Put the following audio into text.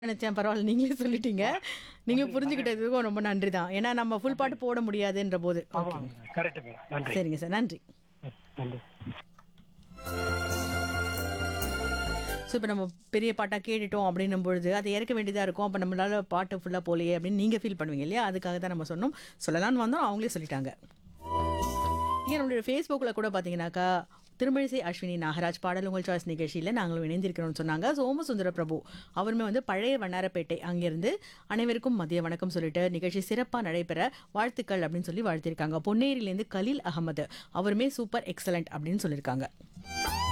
நினைச்சேன் பரவாயில்ல நீங்களே சொல்லிட்டீங்க நீங்க புரிஞ்சுக்கிட்டதுக்கும் ரொம்ப நன்றி தான் ஏன்னா நம்ம ஃபுல் பாட்டு போட முடியாதுன்ற போது ஓகே ஆமாங்க கரெக்ட் மேடம் நன்றி சரிங்க சார் நன்றி ம், நன்றி ஸோ இப்போ நம்ம பெரிய பாட்டாக கேட்டுட்டோம் அப்படின்னும் பொழுது அதை இறக்க வேண்டியதாக இருக்கும் அப்போ நம்மளால பாட்டு ஃபுல்லாக போலையே அப்படின்னு நீங்கள் ஃபீல் பண்ணுவீங்க இல்லையா அதுக்காக தான் நம்ம சொன்னோம் சொல்லலாம்னு வந்தோம் அவங்களே சொல்லிட்டாங்க இங்கே நம்மளுடைய ஃபேஸ்புக்கில் கூட பார்த்தீங்கன்னாக்கா திருமழிசை அஸ்வினி நாகராஜ் பாடல் உங்கள் சாய்ஸ் நிகழ்ச்சியில் நாங்களும் இணைந்திருக்கிறோம்னு சொன்னாங்க சோமசுந்தர பிரபு அவருமே வந்து பழைய வண்ணாரப்பேட்டை அங்கிருந்து அனைவருக்கும் மதிய வணக்கம் சொல்லிட்டு நிகழ்ச்சி சிறப்பாக நடைபெற வாழ்த்துக்கள் அப்படின்னு சொல்லி வாழ்த்திருக்காங்க பொன்னேரியிலேருந்து கலீல் அகமது அவருமே சூப்பர் எக்ஸலண்ட் அப்படின்னு சொல்லியிருக்காங்க